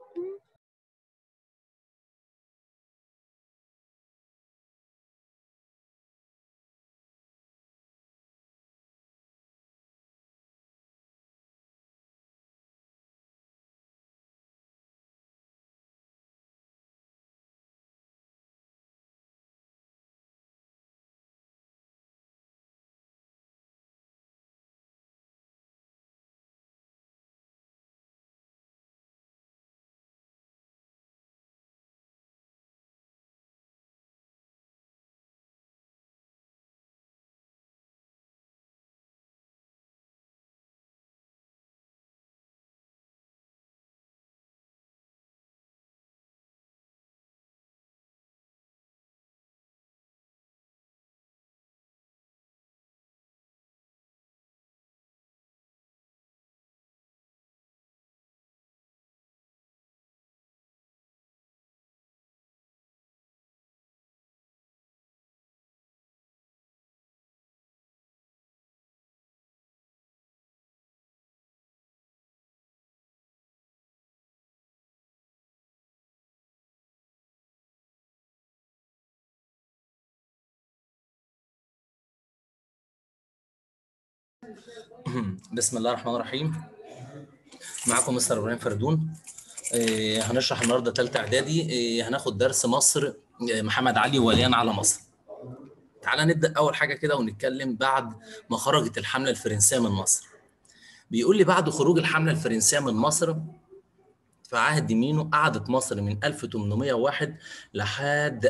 بسم الله الرحمن الرحيم معكم مستر ابراهيم فردون آه، هنشرح النهارده ثالثه اعدادي آه، هناخد درس مصر آه، محمد علي وليا على مصر تعالى نبدا اول حاجه كده ونتكلم بعد ما خرجت الحمله الفرنسيه من مصر بيقول لي بعد خروج الحمله الفرنسيه من مصر في عهد مينو قعدت مصر من 1801 لحد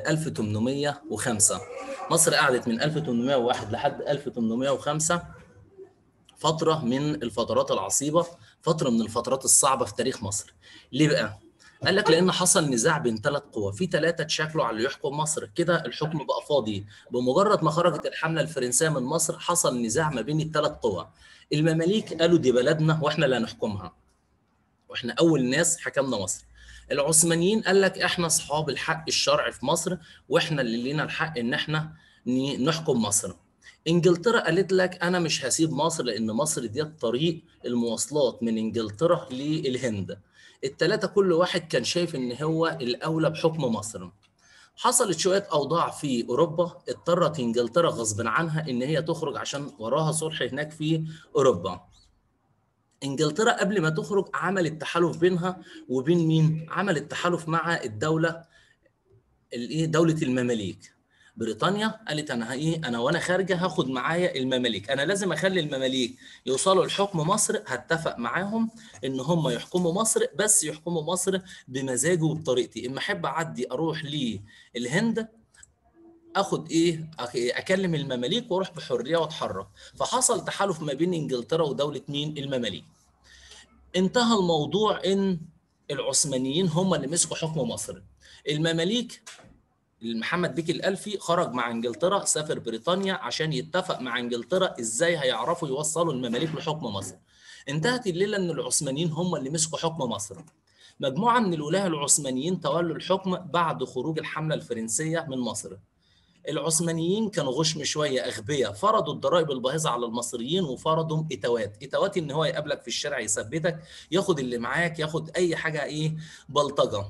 1805 مصر قعدت من 1801 لحد 1805 فترة من الفترات العصيبة فترة من الفترات الصعبة في تاريخ مصر ليه بقى؟ قال لك لأن حصل نزاع بين ثلاث قوى في ثلاثة تشكلوا على اللي يحكم مصر كده الحكم بقى فاضي بمجرد ما خرجت الحملة الفرنسية من مصر حصل نزاع ما بين الثلاث قوى المماليك قالوا دي بلدنا واحنا اللي هنحكمها واحنا أول ناس حكمنا مصر العثمانيين قال لك احنا اصحاب الحق الشرعي في مصر واحنا اللي لينا الحق ان احنا نحكم مصر انجلترا قالت لك انا مش هسيب مصر لان مصر دي طريق المواصلات من انجلترا للهند الثلاثه كل واحد كان شايف ان هو الاولى بحكم مصر حصلت شويه اوضاع في اوروبا اضطرت انجلترا غصب عنها ان هي تخرج عشان وراها صلح هناك في اوروبا انجلترا قبل ما تخرج عملت تحالف بينها وبين مين عملت تحالف مع الدوله الايه دوله المماليك بريطانيا قالت انا ايه انا وانا خارجه هاخد معايا المماليك انا لازم اخلي المماليك يوصلوا لحكم مصر هتفق معاهم ان هم يحكموا مصر بس يحكموا مصر بمزاجي وبطريقتي اما احب اعدي اروح للهند اخد ايه اكلم المماليك واروح بحريه واتحرك فحصل تحالف ما بين انجلترا ودوله مين المماليك انتهى الموضوع ان العثمانيين هم اللي مسكوا حكم مصر المماليك محمد بيك الألفي خرج مع انجلترا سافر بريطانيا عشان يتفق مع انجلترا ازاي هيعرفوا يوصلوا المماليك لحكم مصر. انتهت الليله ان العثمانيين هم اللي مسكوا حكم مصر. مجموعه من الولاة العثمانيين تولوا الحكم بعد خروج الحمله الفرنسيه من مصر. العثمانيين كانوا غشم شويه اغبياء فرضوا الضرائب الباهظه على المصريين وفرضوا اتوات، اتوات ان هو يقابلك في الشارع يثبتك ياخد اللي معاك ياخد اي حاجه ايه بلطجه.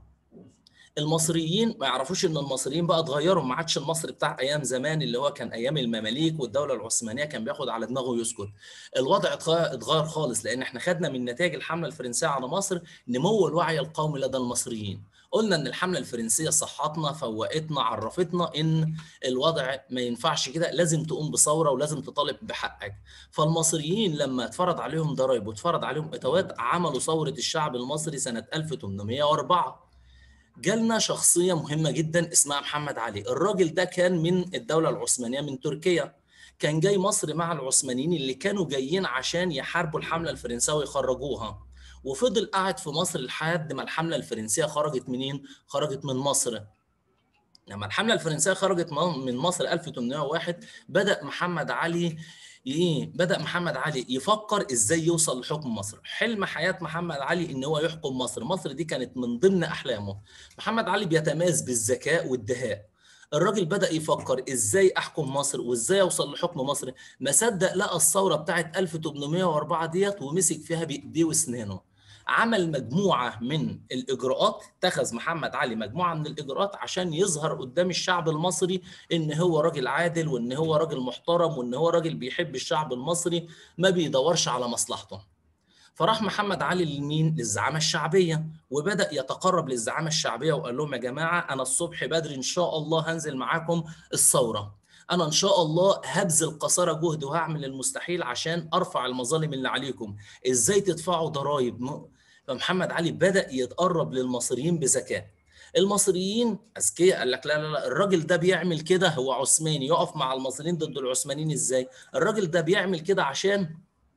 المصريين ما يعرفوش ان المصريين بقى اتغيروا ما عادش المصري بتاع ايام زمان اللي هو كان ايام المماليك والدوله العثمانيه كان بياخد على دماغه ويسكت الوضع اتغير خالص لان احنا خدنا من نتائج الحمله الفرنسيه على مصر نمو الوعي القومي لدى المصريين قلنا ان الحمله الفرنسيه صحتنا فوقتنا عرفتنا ان الوضع ما ينفعش كده لازم تقوم بثوره ولازم تطالب بحقك فالمصريين لما اتفرض عليهم ضرائب واتفرض عليهم اتوات عملوا ثوره الشعب المصري سنه 1804 جالنا شخصية مهمة جدا اسمها محمد علي الراجل ده كان من الدولة العثمانية من تركيا كان جاي مصر مع العثمانيين اللي كانوا جايين عشان يحاربوا الحملة الفرنسية ويخرجوها وفضل قاعد في مصر لحد ما الحملة الفرنسية خرجت منين؟ خرجت من مصر لما الحملة الفرنسية خرجت من مصر 1801 بدأ محمد علي ايه بدا محمد علي يفكر ازاي يوصل لحكم مصر حلم حياه محمد علي ان هو يحكم مصر مصر دي كانت من ضمن احلامه محمد علي بيتميز بالذكاء والدهاء الراجل بدا يفكر ازاي احكم مصر وازاي اوصل لحكم مصر ما صدق لقى الثوره بتاعت 1804 ديت ومسك فيها بايديه واسنانه عمل مجموعه من الاجراءات اتخذ محمد علي مجموعه من الاجراءات عشان يظهر قدام الشعب المصري ان هو راجل عادل وان هو راجل محترم وان هو راجل بيحب الشعب المصري ما بيدورش على مصلحته فراح محمد علي لمين للزعامه الشعبيه وبدا يتقرب للزعامه الشعبيه وقال لهم يا جماعه انا الصبح بدري ان شاء الله هنزل معاكم الثوره انا ان شاء الله هبذل قصارى جهد وهعمل المستحيل عشان ارفع المظالم اللي عليكم ازاي تدفعوا ضرائب فمحمد علي بدا يتقرب للمصريين بذكاء المصريين اذكياء قال لك لا لا لا الراجل ده بيعمل كده هو عثماني يقف مع المصريين ضد العثمانيين ازاي الراجل ده بيعمل كده عشان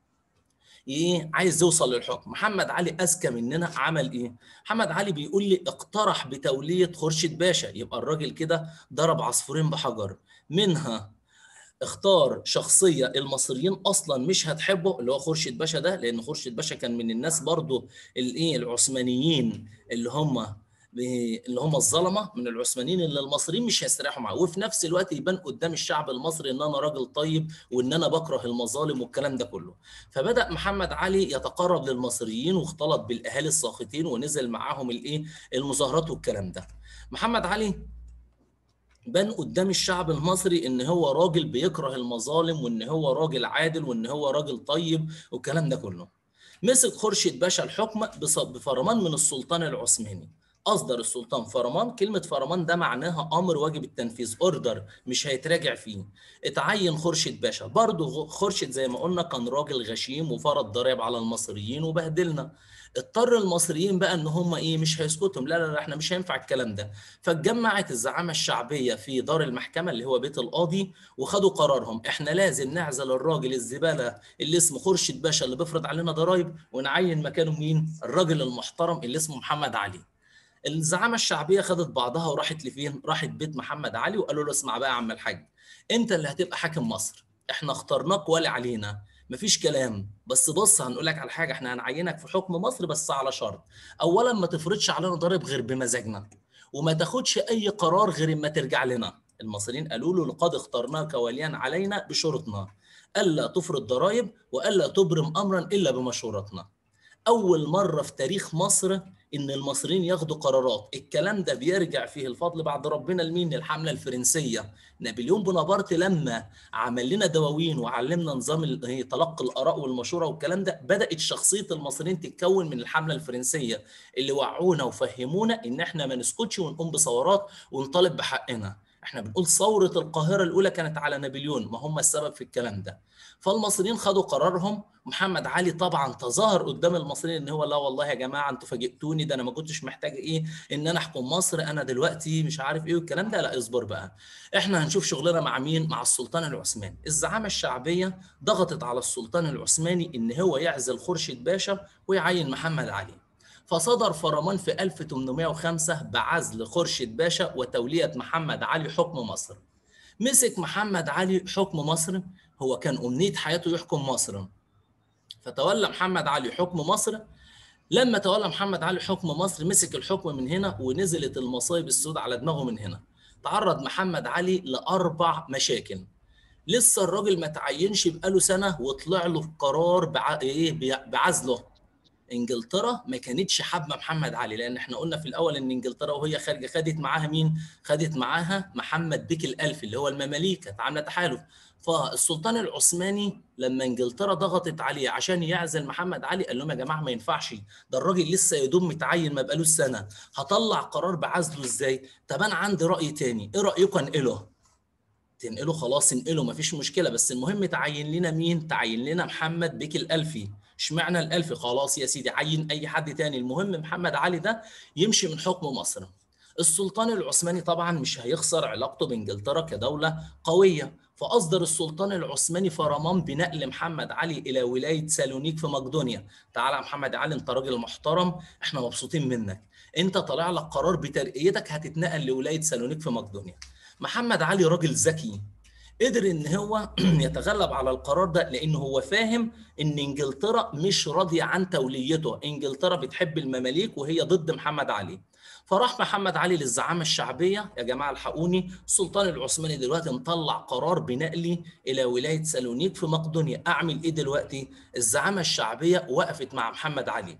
ايه عايز يوصل للحكم محمد علي اذكى مننا عمل ايه محمد علي بيقول لي اقترح بتوليه خورشيد باشا يبقى الراجل كده ضرب عصفورين بحجر منها اختار شخصيه المصريين اصلا مش هتحبه اللي هو خورشيد باشا ده لان خورشيد باشا كان من الناس برضو الايه العثمانيين اللي هم اللي هم الظلمه من العثمانيين اللي المصريين مش هيستريحوا معاه وفي نفس الوقت يبان قدام الشعب المصري ان انا راجل طيب وان انا بكره المظالم والكلام ده كله فبدا محمد علي يتقرب للمصريين واختلط بالاهالي الساخطين ونزل معاهم الايه المظاهرات والكلام ده محمد علي بان قدام الشعب المصري ان هو راجل بيكره المظالم وان هو راجل عادل وان هو راجل طيب والكلام ده كله مسك خورشيد باشا الحكم بفرمان من السلطان العثماني اصدر السلطان فرمان كلمه فرمان ده معناها امر واجب التنفيذ اوردر مش هيتراجع فيه اتعين خورشيد باشا برضه خورشيد زي ما قلنا كان راجل غشيم وفرض ضرائب على المصريين وبهدلنا اضطر المصريين بقى ان هم ايه مش هيسكتهم لا لا لا احنا مش هينفع الكلام ده فاتجمعت الزعامه الشعبيه في دار المحكمه اللي هو بيت القاضي وخدوا قرارهم احنا لازم نعزل الراجل الزباله اللي اسمه خورشيد باشا اللي بيفرض علينا ضرائب ونعين مكانه مين الراجل المحترم اللي اسمه محمد علي الزعامه الشعبيه خدت بعضها وراحت لفين؟ راحت بيت محمد علي وقالوا له اسمع بقى يا عم الحاج انت اللي هتبقى حاكم مصر احنا اخترناك ولي علينا مفيش كلام بس بص هنقول لك على حاجه احنا هنعينك في حكم مصر بس على شرط اولا ما تفرضش علينا ضريب غير بمزاجنا وما تاخدش اي قرار غير اما ترجع لنا المصريين قالوا له لقد اخترناك وليا علينا بشروطنا الا تفرض ضرائب والا تبرم امرا الا بمشورتنا اول مره في تاريخ مصر ان المصريين ياخدوا قرارات الكلام ده بيرجع فيه الفضل بعد ربنا لمين الحمله الفرنسيه نابليون بونابرت لما عمل لنا دواوين وعلمنا نظام تلقي الاراء والمشوره والكلام ده بدات شخصيه المصريين تتكون من الحمله الفرنسيه اللي وعونا وفهمونا ان احنا ما نسكتش ونقوم بثورات ونطالب بحقنا احنا بنقول ثوره القاهره الاولى كانت على نابليون ما هم السبب في الكلام ده فالمصريين خدوا قرارهم محمد علي طبعا تظاهر قدام المصريين ان هو لا والله يا جماعه انتوا فاجئتوني ده انا ما كنتش محتاج ايه ان انا احكم مصر انا دلوقتي مش عارف ايه والكلام ده لا اصبر بقى احنا هنشوف شغلنا مع مين مع السلطان العثماني الزعامه الشعبيه ضغطت على السلطان العثماني ان هو يعزل خورشيد باشا ويعين محمد علي فصدر فرمان في 1805 بعزل خورشيد باشا وتولية محمد علي حكم مصر مسك محمد علي حكم مصر هو كان أمنية حياته يحكم مصر فتولى محمد علي حكم مصر لما تولى محمد علي حكم مصر مسك الحكم من هنا ونزلت المصايب السود على دماغه من هنا تعرض محمد علي لأربع مشاكل لسه الراجل ما تعينش بقاله سنة وطلع له قرار بع... إيه بعزله انجلترا ما كانتش حابه محمد علي لان احنا قلنا في الاول ان انجلترا وهي خارجه خدت معاها مين؟ خدت معاها محمد بيك الالفي اللي هو المماليك كانت عامله تحالف فالسلطان العثماني لما انجلترا ضغطت عليه عشان يعزل محمد علي قال لهم يا جماعه ما ينفعش ده الراجل لسه يا دوب متعين ما بقالوش سنه هطلع قرار بعزله ازاي؟ طب انا عندي راي تاني ايه رايكم انقله؟ تنقله خلاص انقله مفيش مشكله بس المهم تعين لنا مين؟ تعين لنا محمد بيك الالفي اشمعنى الالفي خلاص يا سيدي عين اي حد تاني المهم محمد علي ده يمشي من حكم مصر السلطان العثماني طبعا مش هيخسر علاقته بانجلترا كدوله قويه فاصدر السلطان العثماني فرمان بنقل محمد علي الى ولايه سالونيك في مقدونيا تعالى يا محمد علي انت راجل محترم احنا مبسوطين منك انت طالع لك قرار بترقيتك هتتنقل لولايه سالونيك في مقدونيا محمد علي راجل ذكي قدر ان هو يتغلب على القرار ده لان هو فاهم ان انجلترا مش راضيه عن توليته انجلترا بتحب المماليك وهي ضد محمد علي فراح محمد علي للزعامه الشعبيه يا جماعه الحقوني السلطان العثماني دلوقتي مطلع قرار بنقلي الى ولايه سالونيك في مقدونيا اعمل ايه دلوقتي الزعامه الشعبيه وقفت مع محمد علي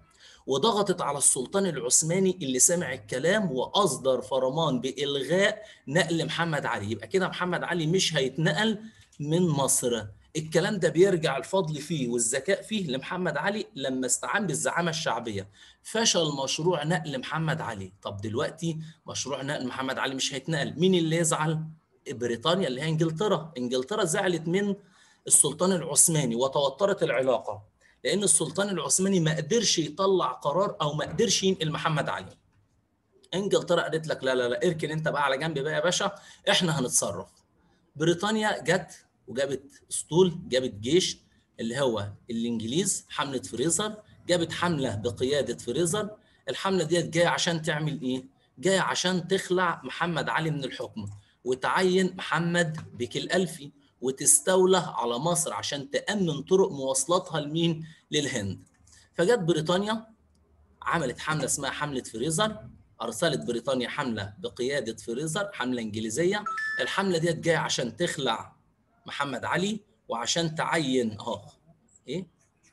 وضغطت على السلطان العثماني اللي سمع الكلام واصدر فرمان بالغاء نقل محمد علي يبقى كده محمد علي مش هيتنقل من مصر الكلام ده بيرجع الفضل فيه والذكاء فيه لمحمد علي لما استعان بالزعامه الشعبيه فشل مشروع نقل محمد علي طب دلوقتي مشروع نقل محمد علي مش هيتنقل مين اللي يزعل بريطانيا اللي هي انجلترا انجلترا زعلت من السلطان العثماني وتوترت العلاقه لان السلطان العثماني ما قدرش يطلع قرار او ما قدرش ينقل محمد علي انجلترا قالت لك لا لا لا اركن انت بقى على جنب بقى يا باشا احنا هنتصرف بريطانيا جت وجابت اسطول جابت جيش اللي هو الانجليز حمله فريزر جابت حمله بقياده فريزر الحمله ديت جايه عشان تعمل ايه جايه عشان تخلع محمد علي من الحكم وتعين محمد بك الالفي وتستولى على مصر عشان تامن طرق مواصلاتها لمين للهند فجت بريطانيا عملت حمله اسمها حمله فريزر ارسلت بريطانيا حمله بقياده فريزر حمله انجليزيه الحمله ديت جايه عشان تخلع محمد علي وعشان تعين اه ايه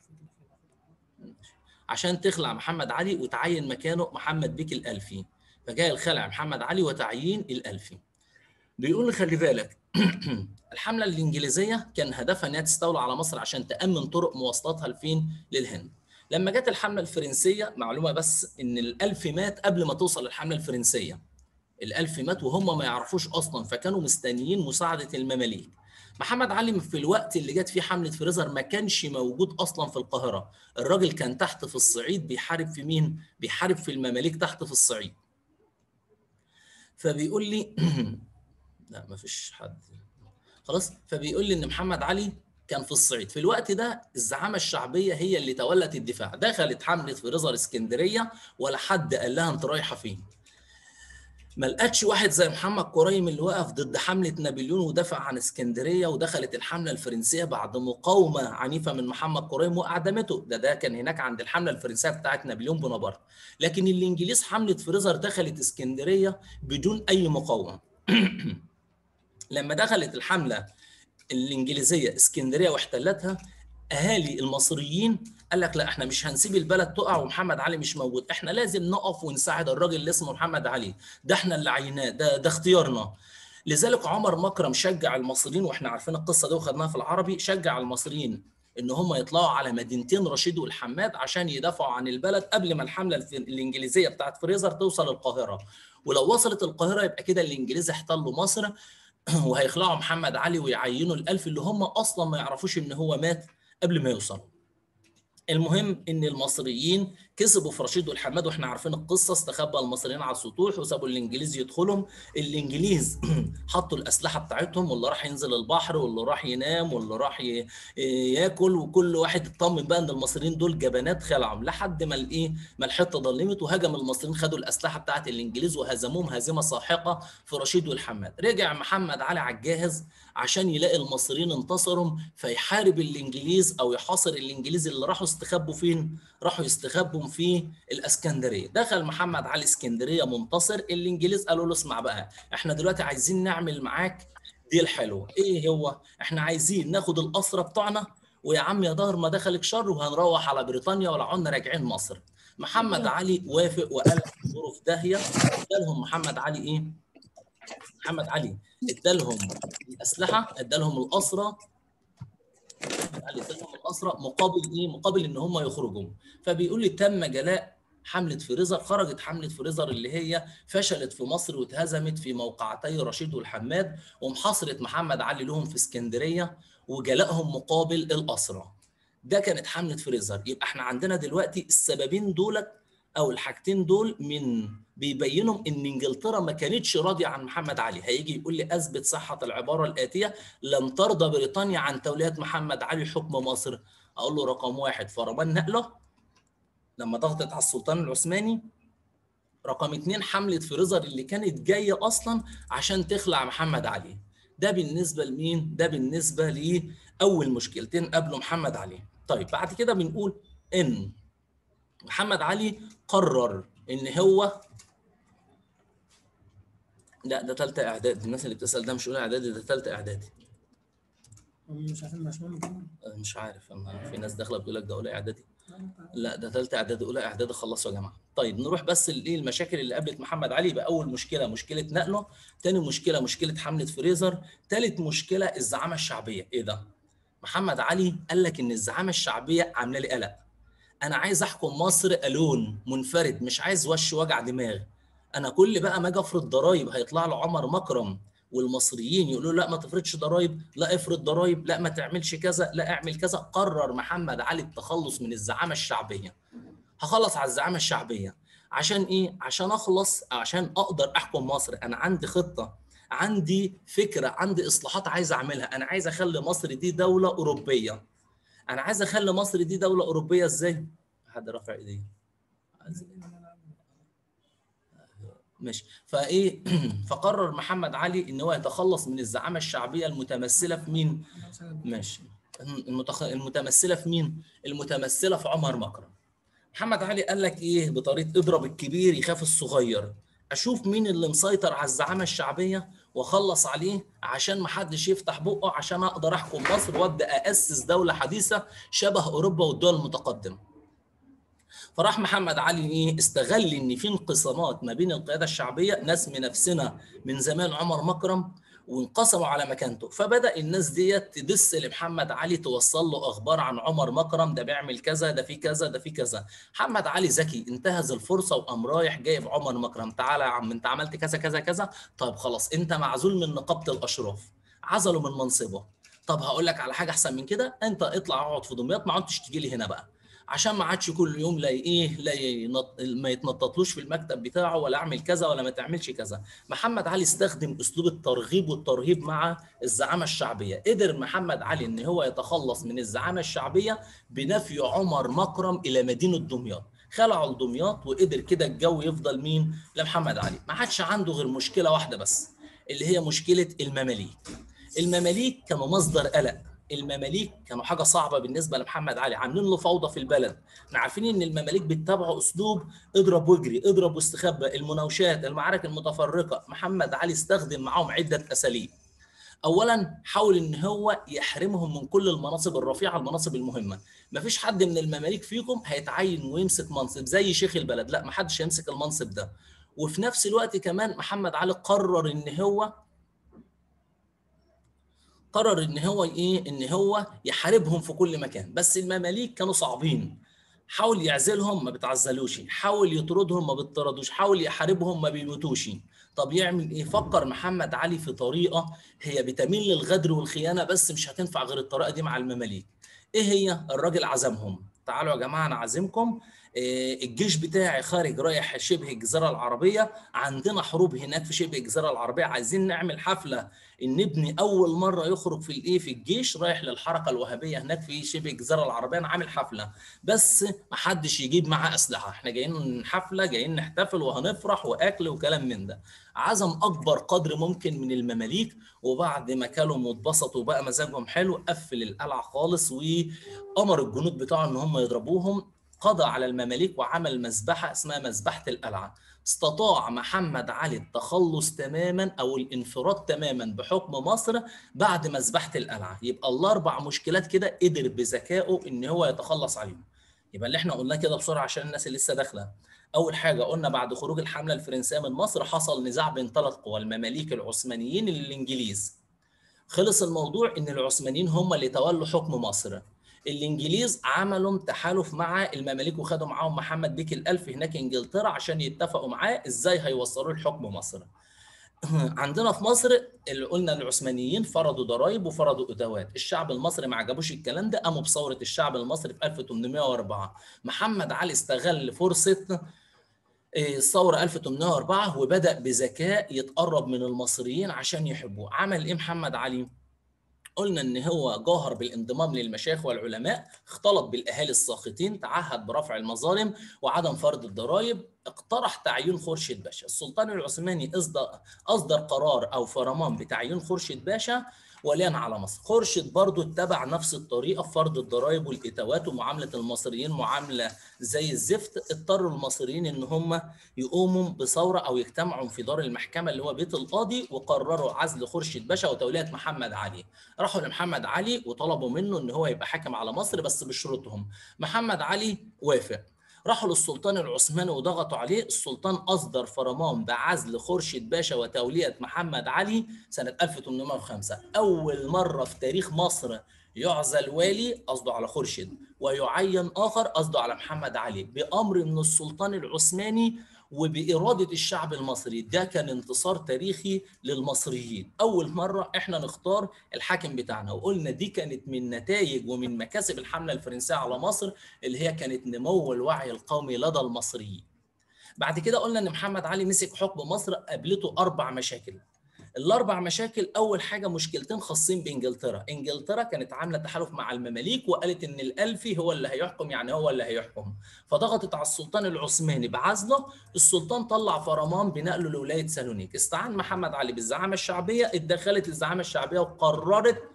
عشان تخلع محمد علي وتعين مكانه محمد بيك الالفي فجاء الخلع محمد علي وتعيين الالفي بيقول خلي بالك الحمله الانجليزيه كان هدفها انها تستولى على مصر عشان تامن طرق مواصلاتها لفين للهند لما جت الحمله الفرنسيه معلومه بس ان الالف مات قبل ما توصل الحمله الفرنسيه الالف مات وهم ما يعرفوش اصلا فكانوا مستنيين مساعده المماليك محمد علي في الوقت اللي جت فيه حمله فريزر ما كانش موجود اصلا في القاهره الراجل كان تحت في الصعيد بيحارب في مين بيحارب في المماليك تحت في الصعيد فبيقول لي لا ما فيش حد خلاص فبيقول لي ان محمد علي كان في الصعيد في الوقت ده الزعامه الشعبيه هي اللي تولت الدفاع دخلت حمله فريزر اسكندريه ولا حد قال لها انت رايحه فين ما لقتش واحد زي محمد كريم اللي وقف ضد حمله نابليون ودافع عن اسكندريه ودخلت الحمله الفرنسيه بعد مقاومه عنيفه من محمد كريم واعدمته ده ده كان هناك عند الحمله الفرنسيه بتاعت نابليون بونابرت لكن الانجليز حمله فريزر دخلت اسكندريه بدون اي مقاومه لما دخلت الحمله الانجليزيه اسكندريه واحتلتها اهالي المصريين قال لك لا احنا مش هنسيب البلد تقع ومحمد علي مش موجود احنا لازم نقف ونساعد الراجل اللي اسمه محمد علي ده احنا اللي عيناه ده ده اختيارنا لذلك عمر مكرم شجع المصريين واحنا عارفين القصه دي وخدناها في العربي شجع المصريين ان هم يطلعوا على مدينتين رشيد والحماد عشان يدافعوا عن البلد قبل ما الحمله الانجليزيه بتاعت فريزر توصل القاهره ولو وصلت القاهره يبقى كده الانجليز احتلوا مصر وهيخلعوا محمد علي ويعينوا الالف اللي هم اصلا ما يعرفوش ان هو مات قبل ما يوصل المهم ان المصريين كسبوا في رشيد والحماد واحنا عارفين القصه استخبى المصريين على السطوح وسابوا الانجليز يدخلهم الانجليز حطوا الاسلحه بتاعتهم واللي راح ينزل البحر واللي راح ينام واللي راح ياكل وكل واحد اطمن بقى ان المصريين دول جبانات خلعهم لحد ما الايه ما الحته ضلمت وهجم المصريين خدوا الاسلحه بتاعت الانجليز وهزموهم هزيمه ساحقه في رشيد والحماد رجع محمد علي على الجاهز عشان يلاقي المصريين انتصروا فيحارب الانجليز او يحاصر الانجليز اللي راحوا استخبوا فين راحوا يستخبوا في الاسكندريه دخل محمد علي اسكندريه منتصر الانجليز قالوا له اسمع بقى احنا دلوقتي عايزين نعمل معاك ديل حلو ايه هو احنا عايزين ناخد الاسرى بتوعنا ويا عم يا ظهر ما دخلك شر وهنروح على بريطانيا ولا عدنا راجعين مصر محمد علي وافق وقال ظروف داهيه ادالهم محمد علي ايه محمد علي ادالهم الاسلحه ادالهم الاسرى علي ادالهم الاسرى مقابل ايه مقابل ان هم يخرجوا فبيقول لي تم جلاء حمله فريزر خرجت حمله فريزر اللي هي فشلت في مصر واتهزمت في موقعتي رشيد والحماد ومحاصره محمد علي لهم في اسكندريه وجلائهم مقابل الاسرى ده كانت حمله فريزر يبقى احنا عندنا دلوقتي السببين دولت او الحاجتين دول من بيبينوا ان انجلترا ما كانتش راضيه عن محمد علي هيجي يقول لي اثبت صحه العباره الاتيه لم ترضى بريطانيا عن توليه محمد علي حكم مصر اقول له رقم واحد فرمان نقله لما ضغطت على السلطان العثماني رقم اثنين حمله فريزر اللي كانت جايه اصلا عشان تخلع محمد علي ده بالنسبه لمين ده بالنسبه لاول مشكلتين قبل محمد علي طيب بعد كده بنقول ان محمد علي قرر ان هو لا ده ثالثه اعدادي الناس اللي بتسال ده مش اولى اعدادي ده ثالثه اعدادي هم مش عارفين مشمول مش عارف انا في ناس داخله بتقول لك ده اولى اعدادي لا ده ثالثه اعدادي اولى اعدادي خلصوا يا جماعه طيب نروح بس الايه المشاكل اللي قابلت محمد علي يبقى اول مشكله مشكله نقله ثاني مشكله مشكله حمله فريزر ثالث مشكله الزعامه الشعبيه ايه ده محمد علي قال لك ان الزعامه الشعبيه عامله لي قلق انا عايز احكم مصر الون منفرد مش عايز وش وجع دماغ انا كل بقى ما اجي افرض ضرايب هيطلع له عمر مكرم والمصريين يقولوا لا ما تفرضش ضرايب لا افرض ضرايب لا ما تعملش كذا لا اعمل كذا قرر محمد علي التخلص من الزعامه الشعبيه هخلص على الزعامه الشعبيه عشان ايه عشان اخلص عشان اقدر احكم مصر انا عندي خطه عندي فكره عندي اصلاحات عايز اعملها انا عايز اخلي مصر دي دوله اوروبيه انا عايز اخلي مصر دي دوله اوروبيه ازاي حد رافع ايديه ماشي فايه فقرر محمد علي ان هو يتخلص من الزعامه الشعبيه المتمثله في مين ماشي المتخ... المتمثله في مين المتمثله في عمر مكرم محمد علي قال لك ايه بطريقه اضرب الكبير يخاف الصغير اشوف مين اللي مسيطر على الزعامه الشعبيه واخلص عليه عشان ما حدش يفتح بقه عشان اقدر احكم مصر وابدا اسس دوله حديثه شبه اوروبا والدول المتقدمه فراح محمد علي ايه استغل ان في انقسامات ما بين القياده الشعبيه ناس من نفسنا من زمان عمر مكرم وانقسموا على مكانته فبدا الناس ديت تدس لمحمد علي توصل له اخبار عن عمر مكرم ده بيعمل كذا ده في كذا ده في كذا محمد علي ذكي انتهز الفرصه وقام رايح جايب عمر مكرم تعالى يا عم انت عملت كذا كذا كذا طيب خلاص انت معزول من نقابه الاشراف عزله من منصبه طب هقول لك على حاجه احسن من كده انت اطلع اقعد في دمياط ما عدتش تيجي لي هنا بقى عشان ما عادش كل يوم لا ايه لا ينط... ما يتنططلوش في المكتب بتاعه ولا اعمل كذا ولا ما تعملش كذا محمد علي استخدم اسلوب الترغيب والترهيب مع الزعامه الشعبيه قدر محمد علي ان هو يتخلص من الزعامه الشعبيه بنفي عمر مكرم الى مدينه دمياط خلعوا دمياط وقدر كده الجو يفضل مين لمحمد علي ما عادش عنده غير مشكله واحده بس اللي هي مشكله المماليك المماليك كانوا مصدر قلق المماليك كانوا حاجه صعبه بالنسبه لمحمد علي عاملين له فوضى في البلد احنا عارفين ان المماليك بيتبعوا اسلوب اضرب واجري اضرب واستخبى المناوشات المعارك المتفرقه محمد علي استخدم معاهم عده اساليب اولا حاول ان هو يحرمهم من كل المناصب الرفيعه المناصب المهمه مفيش حد من المماليك فيكم هيتعين ويمسك منصب زي شيخ البلد لا محدش هيمسك المنصب ده وفي نفس الوقت كمان محمد علي قرر ان هو قرر ان هو ايه ان هو يحاربهم في كل مكان بس المماليك كانوا صعبين حاول يعزلهم ما بتعزلوش حاول يطردهم ما بيطردوش حاول يحاربهم ما بيموتوش طب يعمل ايه فكر محمد علي في طريقه هي بتميل للغدر والخيانه بس مش هتنفع غير الطريقه دي مع المماليك ايه هي الراجل عزمهم تعالوا يا جماعه انا عازمكم الجيش بتاعي خارج رايح شبه الجزيره العربيه عندنا حروب هناك في شبه الجزيره العربيه عايزين نعمل حفله ان ابني اول مره يخرج في الايه في الجيش رايح للحركه الوهابيه هناك في شبه الجزيره العربيه انا عامل حفله بس ما حدش يجيب معاه اسلحه احنا جايين حفله جايين نحتفل وهنفرح واكل وكلام من ده عزم اكبر قدر ممكن من المماليك وبعد ما كلوا واتبسطوا وبقى مزاجهم حلو قفل القلعه خالص وامر الجنود بتاعه ان هم يضربوهم قضى على المماليك وعمل مذبحة اسمها مذبحة القلعة استطاع محمد علي التخلص تماما او الانفراد تماما بحكم مصر بعد مذبحة القلعة يبقى الاربع مشكلات كده قدر بذكائه ان هو يتخلص عليهم يبقى اللي احنا قلناه كده بسرعه عشان الناس اللي لسه داخله اول حاجه قلنا بعد خروج الحمله الفرنسيه من مصر حصل نزاع بين ثلاث قوى المماليك العثمانيين الانجليز خلص الموضوع ان العثمانيين هم اللي تولوا حكم مصر الانجليز عملوا تحالف مع المماليك وخدوا معاهم محمد بيك الالف هناك انجلترا عشان يتفقوا معاه ازاي هيوصلوا لحكم مصر عندنا في مصر اللي قلنا العثمانيين فرضوا ضرائب وفرضوا ادوات الشعب المصري ما عجبوش الكلام ده قاموا بثوره الشعب المصري في 1804 محمد علي استغل فرصه الثوره 1804 وبدا بذكاء يتقرب من المصريين عشان يحبوه عمل ايه محمد علي قلنا ان هو جاهر بالانضمام للمشايخ والعلماء اختلط بالاهالي الساخطين تعهد برفع المظالم وعدم فرض الضرائب اقترح تعيين خورشيد باشا السلطان العثماني اصدر اصدر قرار او فرمان بتعيين خورشيد باشا وليا على مصر خورشيد برضو اتبع نفس الطريقه في فرض الضرائب والاتاوات ومعامله المصريين معامله زي الزفت اضطروا المصريين ان هم يقوموا بثوره او يجتمعوا في دار المحكمه اللي هو بيت القاضي وقرروا عزل خورشيد باشا وتوليه محمد علي راحوا لمحمد علي وطلبوا منه ان هو يبقى حاكم على مصر بس بشروطهم محمد علي وافق راحوا للسلطان العثماني وضغطوا عليه السلطان أصدر فرمان بعزل خورشيد باشا وتولية محمد علي سنة 1805 أول مرة في تاريخ مصر يعزل والي قصده على خورشيد ويعين آخر قصده على محمد علي بأمر من السلطان العثماني وبإرادة الشعب المصري ده كان انتصار تاريخي للمصريين أول مرة إحنا نختار الحاكم بتاعنا وقلنا دي كانت من نتائج ومن مكاسب الحملة الفرنسية على مصر اللي هي كانت نمو الوعي القومي لدى المصريين بعد كده قلنا ان محمد علي مسك حكم مصر قابلته اربع مشاكل الاربع مشاكل اول حاجه مشكلتين خاصين بانجلترا انجلترا كانت عامله تحالف مع المماليك وقالت ان الالفي هو اللي هيحكم يعني هو اللي هيحكم فضغطت على السلطان العثماني بعزله السلطان طلع فرمان بنقله لولايه سالونيك استعان محمد علي بالزعامه الشعبيه اتدخلت الزعامه الشعبيه وقررت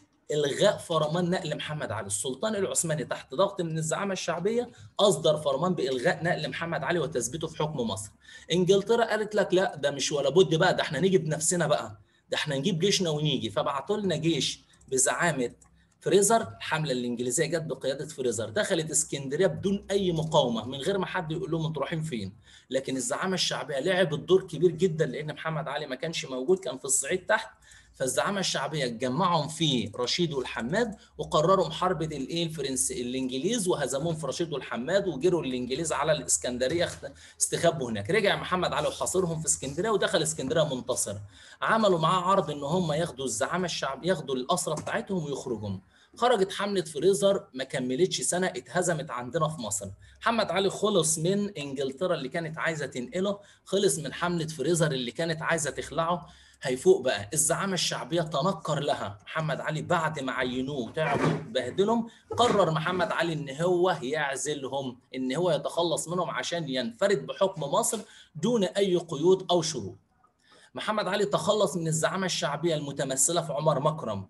الغاء فرمان نقل محمد علي السلطان العثماني تحت ضغط من الزعامه الشعبيه اصدر فرمان بالغاء نقل محمد علي وتثبيته في حكم مصر انجلترا قالت لك لا ده مش ولا بد بقى ده احنا نيجي بنفسنا بقى ده احنا نجيب جيشنا ونيجي فبعتوا لنا جيش بزعامه فريزر الحمله الانجليزيه جت بقياده فريزر دخلت اسكندريه بدون اي مقاومه من غير ما حد يقول لهم انتوا رايحين فين لكن الزعامه الشعبيه لعبت دور كبير جدا لان محمد علي ما كانش موجود كان في الصعيد تحت فالزعامه الشعبيه اتجمعهم في رشيد والحماد وقرروا محاربه الايه الفرنس الانجليز وهزموهم في رشيد والحماد وجروا الانجليز على الاسكندريه استخبوا هناك رجع محمد علي وحاصرهم في اسكندريه ودخل اسكندريه منتصر عملوا معاه عرض ان هم ياخدوا الزعامه الشعب ياخدوا الاسرى بتاعتهم ويخرجوا خرجت حملة فريزر ما كملتش سنة اتهزمت عندنا في مصر محمد علي خلص من انجلترا اللي كانت عايزة تنقله خلص من حملة فريزر اللي كانت عايزة تخلعه هيفوق بقى الزعامة الشعبية تنكر لها محمد علي بعد ما عينوه وتعبوا بهدلهم قرر محمد علي ان هو يعزلهم ان هو يتخلص منهم عشان ينفرد بحكم مصر دون اي قيود او شروط محمد علي تخلص من الزعامة الشعبية المتمثلة في عمر مكرم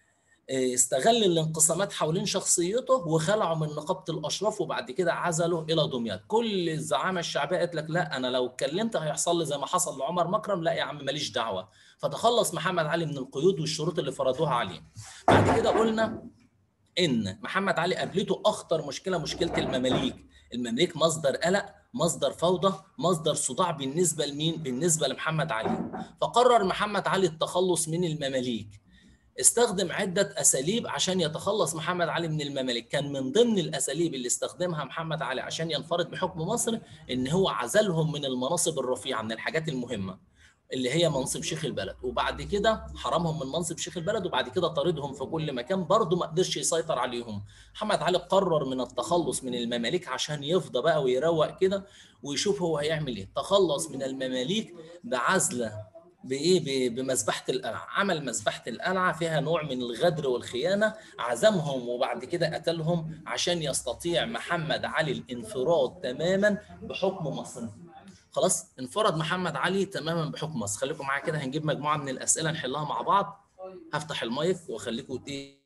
استغل الانقسامات حوالين شخصيته وخلعه من نقابه الاشراف وبعد كده عزله الى دمياط كل الزعامه الشعبيه قالت لك لا انا لو اتكلمت هيحصل لي زي ما حصل لعمر مكرم لا يا عم ماليش دعوه فتخلص محمد علي من القيود والشروط اللي فرضوها عليه بعد كده قلنا ان محمد علي قابلته اخطر مشكله مشكله المماليك المماليك مصدر قلق مصدر فوضى مصدر صداع بالنسبه لمين بالنسبه لمحمد علي فقرر محمد علي التخلص من المماليك استخدم عدة أساليب عشان يتخلص محمد علي من المماليك كان من ضمن الأساليب اللي استخدمها محمد علي عشان ينفرد بحكم مصر إن هو عزلهم من المناصب الرفيعة من الحاجات المهمة اللي هي منصب شيخ البلد وبعد كده حرمهم من منصب شيخ البلد وبعد كده طاردهم في كل مكان برضه ما قدرش يسيطر عليهم محمد علي قرر من التخلص من المماليك عشان يفضى بقى ويروق كده ويشوف هو هيعمل ايه تخلص من المماليك بعزله بايه بمذبحه القلعه عمل مذبحه القلعه فيها نوع من الغدر والخيانه عزمهم وبعد كده قتلهم عشان يستطيع محمد علي الانفراد تماما بحكم مصر خلاص انفرد محمد علي تماما بحكم مصر خليكم معايا كده هنجيب مجموعه من الاسئله نحلها مع بعض هفتح المايك واخليكم ايه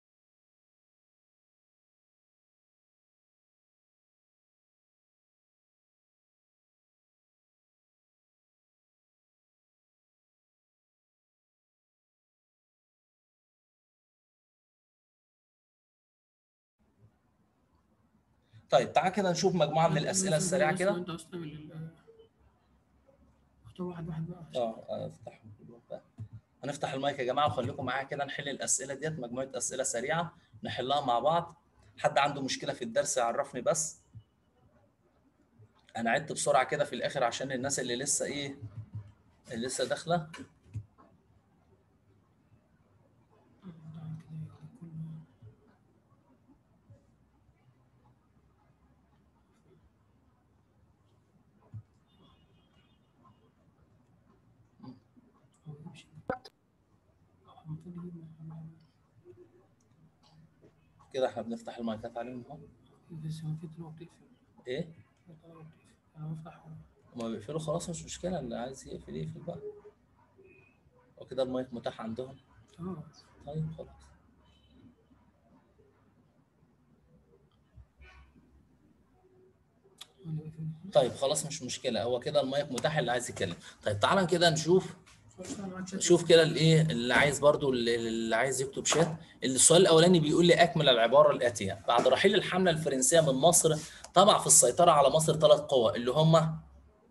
طيب تعال كده نشوف مجموعه من الاسئله السريعه كده انت اصلا ال- اختار واحد واحد بقى اه افتح هنفتح المايك يا جماعه وخليكم معايا كده نحل الاسئله ديت مجموعه اسئله سريعه نحلها مع بعض حد عنده مشكله في الدرس يعرفني بس انا عدت بسرعه كده في الاخر عشان الناس اللي لسه ايه اللي لسه داخله كده احنا بنفتح المايكات عليهم اهو بس هو في طلوع بتقفل ايه انا بفتح ما بيقفلوا خلاص مش مشكلة اللي عايز يقفل يقفل بقى وكده المايك متاح عندهم اه طيب خلاص انا بقفل. طيب خلاص مش مشكلة هو كده المايك متاح اللي عايز يتكلم طيب تعالى كده نشوف خش أنا معاك شات. شوف كده الايه اللي عايز برضو اللي اللي عايز يكتب شات السؤال الاولاني بيقول لي اكمل العباره الاتيه بعد رحيل الحمله الفرنسيه من مصر طبع في السيطره على مصر ثلاث قوى اللي هم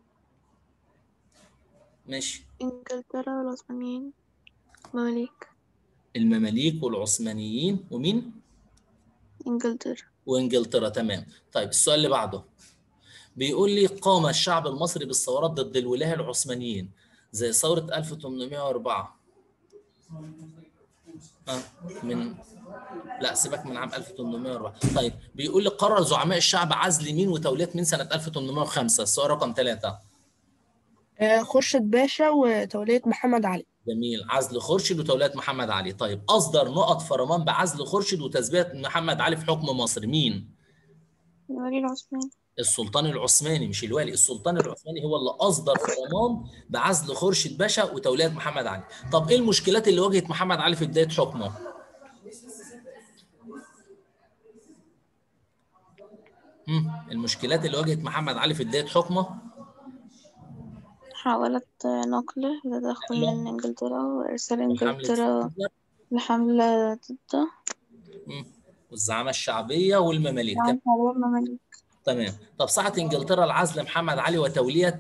ماشي إنجلترا والعثمانيين مماليك المماليك والعثمانيين ومين إنجلترا وانجلترا تمام طيب السؤال اللي بعده بيقول لي قام الشعب المصري بالثورات ضد الولاة العثمانيين زي ثورة 1804 آه من لا سيبك من عام 1804 طيب بيقول لي قرر زعماء الشعب عزل مين وتولية مين سنة 1805 السؤال رقم ثلاثة آه، خورشيد باشا وتولية محمد علي جميل عزل خورشيد وتولية محمد علي طيب أصدر نقط فرمان بعزل خورشيد وتثبيت محمد علي في حكم مصر مين؟ الولي العثماني السلطان العثماني مش الوالي السلطان العثماني هو اللي اصدر فرمان بعزل خورشيد باشا وتوليه محمد علي طب ايه المشكلات اللي واجهت محمد علي في بدايه حكمه مم. المشكلات اللي واجهت محمد علي في بدايه حكمه حاولت نقله لتدخل لا. من إنجلترا وإرسال وحملة إنجلترا هتلر لحملة ضده مم. والزعامه الشعبيه والمماليك عن حرب المماليك تمام طب سعت انجلترا العزل محمد علي وتوليه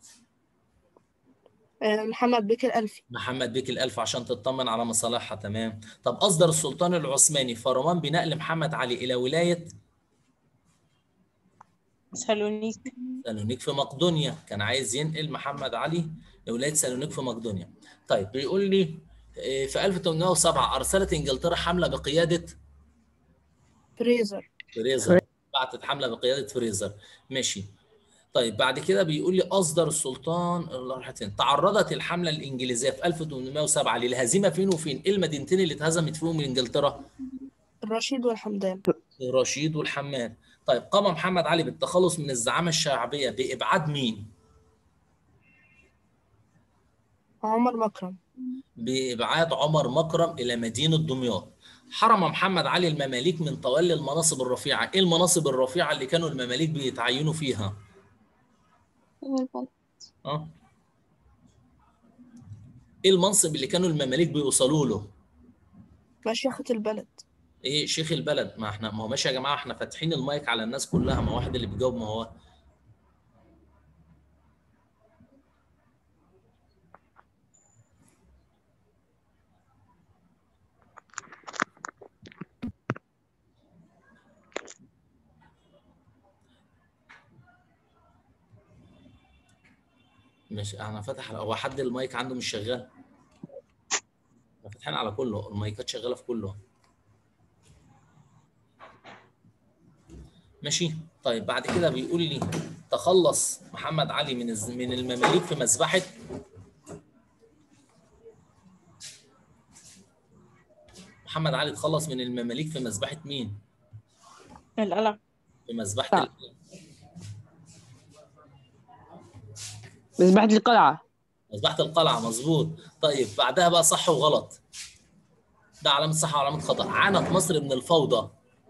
آه، محمد بكر الألفي محمد بيك الألف عشان تطمن على مصالحها تمام طب أصدر السلطان العثماني فرمان بنقل محمد علي إلى ولاية سالونيك سالونيك في مقدونيا كان عايز ينقل محمد علي لولاية سالونيك في مقدونيا طيب بيقول لي إيه، في 1807 أرسلت إنجلترا حملة بقيادة فريزر فريزر بعتت حملة بقيادة فريزر ماشي طيب بعد كده بيقول لي أصدر السلطان الله راحت فين تعرضت الحملة الإنجليزية في 1807 للهزيمة فين وفين إيه المدينتين اللي اتهزمت فيهم من إنجلترا الرشيد والحمدان رشيد والحماد طيب قام محمد علي بالتخلص من الزعامة الشعبية بإبعاد مين؟ عمر مكرم بإبعاد عمر مكرم إلى مدينة دمياط حرم محمد علي المماليك من تولي المناصب الرفيعة إيه المناصب الرفيعة اللي كانوا المماليك بيتعينوا فيها؟ البلد أه؟ إيه المنصب اللي كانوا المماليك بيوصلوا له؟ مشيخة البلد إيه شيخ البلد ما احنا ما هو ماشي يا جماعة احنا فاتحين المايك على الناس كلها ما هو واحد اللي بيجاوب ما هو مش انا فاتح على- هو حد المايك عنده مش شغال احنا فاتحين على كله المايكات شغاله في كله ماشي طيب بعد كده بيقول لي تخلص محمد علي من الز- من المماليك في مذبحه محمد علي تخلص من المماليك في مذبحه مين؟ القلعة في مذبحه لا. ال- مذبحة القلعة مذبحة القلعة مظبوط طيب بعدها بقى صح وغلط ده علامة صح وعلامة خطأ عانت مصر من الفوضى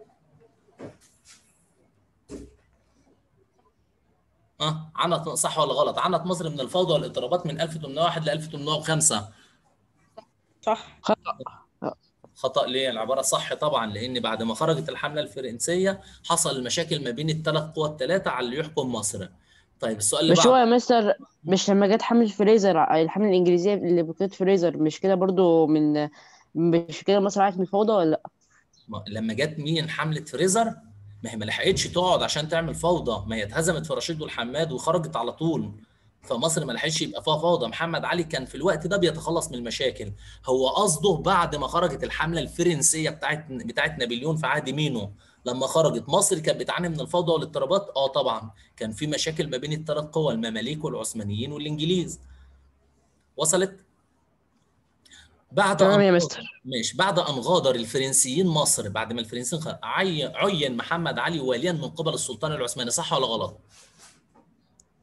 اه عانت صح ولا غلط عانت مصر من الفوضى والاضطرابات من 1801 ل 1805 صح خطأ ليه العبارة صح طبعا لأن بعد ما خرجت الحملة الفرنسية حصل المشاكل ما بين الثلاث قوى الثلاثة على اللي يحكم مصر طيب السؤال اللي مش بعده هو يا مستر مش لما جت حملة فريزر الحملة الإنجليزية اللي بقيت فريزر مش كده برضو من مش كده مصر عادت من الفوضى ولا لأ؟ ما- لما جت مين حمله فريزر ما هي ما لحقتش تقعد عشان تعمل فوضى ما هي اتهزمت في رشيد والحماد وخرجت على طول فمصر ما لحقتش يبقى فيها فوضى محمد علي كان في الوقت ده بيتخلص من المشاكل هو قصده بعد ما خرجت الحمله الفرنسيه بتاعت بتاعت نابليون في عهد مينو لما خرجت مصر كانت بتعاني من الفوضى والاضطرابات اه طبعا كان في مشاكل ما بين الثلاث قوى المماليك والعثمانيين والانجليز وصلت بعد تمام يا أن- مستر ماشي بعد ان غادر الفرنسيين مصر بعد ما الفرنسيين خ... عين عين محمد علي واليا من قبل السلطان العثماني صح ولا غلط؟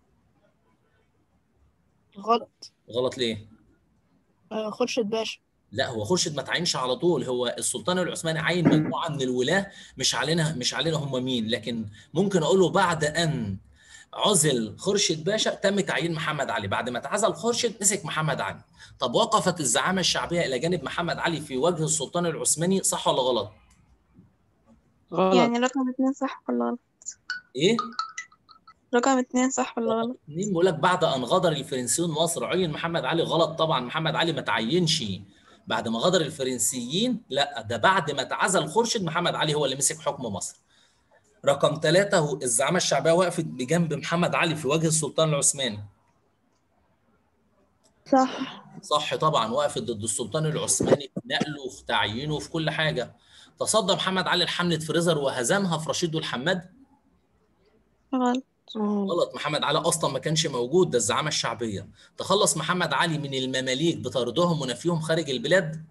غلط غلط ليه آه، خورشيد باشا لا هو خورشيد ما تعينش على طول هو السلطان العثماني عين مجموعه من الولاه مش علينا مش علينا هم مين لكن ممكن اقول له بعد ان عزل خورشيد باشا تم تعيين محمد علي بعد ما اتعزل خورشيد مسك محمد علي طب وقفت الزعامه الشعبيه الى جانب محمد علي في وجه السلطان العثماني صح ولا غلط غلط يعني رقم اتنين صح ولا غلط ايه رقم اتنين صح ولا غلط مين بيقول لك بعد ان غادر الفرنسيون مصر عين محمد علي غلط طبعا محمد علي ما تعينش بعد ما غادر الفرنسيين لا ده بعد ما اتعزل خورشيد محمد علي هو اللي مسك حكم مصر رقم ثلاثة هو الزعامة الشعبية وقفت بجنب محمد علي في وجه السلطان العثماني صح صح طبعا وقفت ضد السلطان العثماني في نقله وفي تعيينه وفي كل حاجة تصدى محمد علي لحملة فريزر وهزمها في رشيد والحماد غلط غلط محمد علي اصلا ما كانش موجود ده الزعامه الشعبيه تخلص محمد علي من المماليك بطردهم ونفيهم خارج البلاد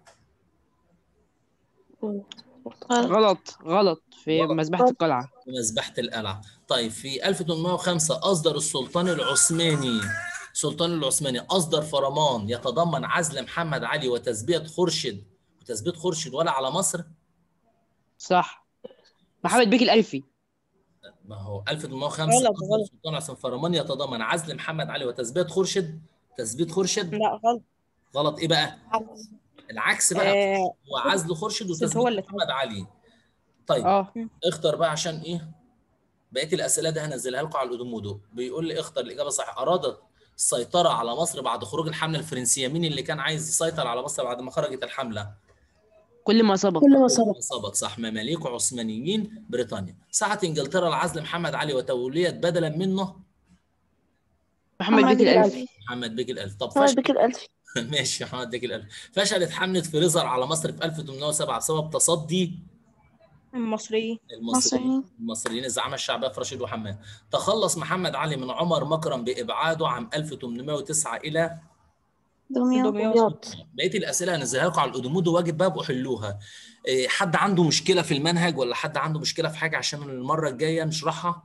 غلط غلط غلط في غلط. مذبحة القلعة في مذبحه القلعه طيب في 1805 اصدر السلطان العثماني السلطان العثماني اصدر فرمان يتضمن عزل محمد علي وتثبيت خورشيد وتثبيت خورشيد ولا على مصر صح محمد بيك الألفي ما هو 1805 غلط، اصدر غلط. السلطان العثماني فرمان يتضمن عزل محمد علي وتثبيت خورشيد تثبيت خورشيد لا غلط غلط ايه بقى العكس بقى آه، هو عزل خورشيد بس هو وتثبيت اللي محمد علي طيب اه اختر بقى عشان ايه بقيه الاسئله دي هنزلها لكم على الادومودو بيقول لي اختر الاجابه صح ارادت السيطره على مصر بعد خروج الحمله الفرنسيه مين اللي كان عايز يسيطر على مصر بعد ما خرجت الحمله كل ما سبق كل ما سبق سبق صح مماليك عثمانيين بريطانيا سعت انجلترا لعزل محمد علي وتوليه بدلا منه محمد بيك الألفي محمد بيك الالف طب محمد فشل بيك الألفي ماشي محمد بيك الالف فشلت حمله فريزر على مصر في 1807 بسبب تصدي المصريين المصريين مصريين المصريين الزعامه الشعبيه في رشيد وحماد تخلص محمد علي من عمر مكرم بابعاده عام 1809 الى دمياط دمياط بقيه الاسئله هنزلها لكم على الادومودو واجب بقى ابقوا حلوها إيه، حد عنده مشكله في المنهج ولا حد عنده مشكله في حاجه عشان المره الجايه نشرحها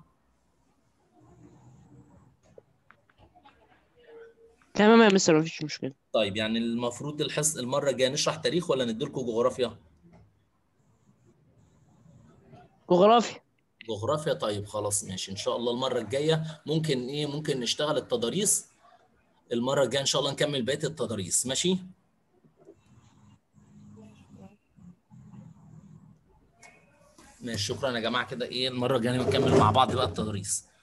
تمام يا مستر مفيش مشكلة طيب يعني المفروض الحص المره الجايه نشرح تاريخ ولا نديلكم جغرافيا جغرافيا جغرافيا طيب خلاص ماشي ان شاء الله المره الجايه ممكن ايه ممكن نشتغل التضاريس المره الجايه ان شاء الله نكمل بقيه التضاريس ماشي ماشي شكرا يا جماعه كده ايه المره الجايه نكمل مع بعض بقى التضاريس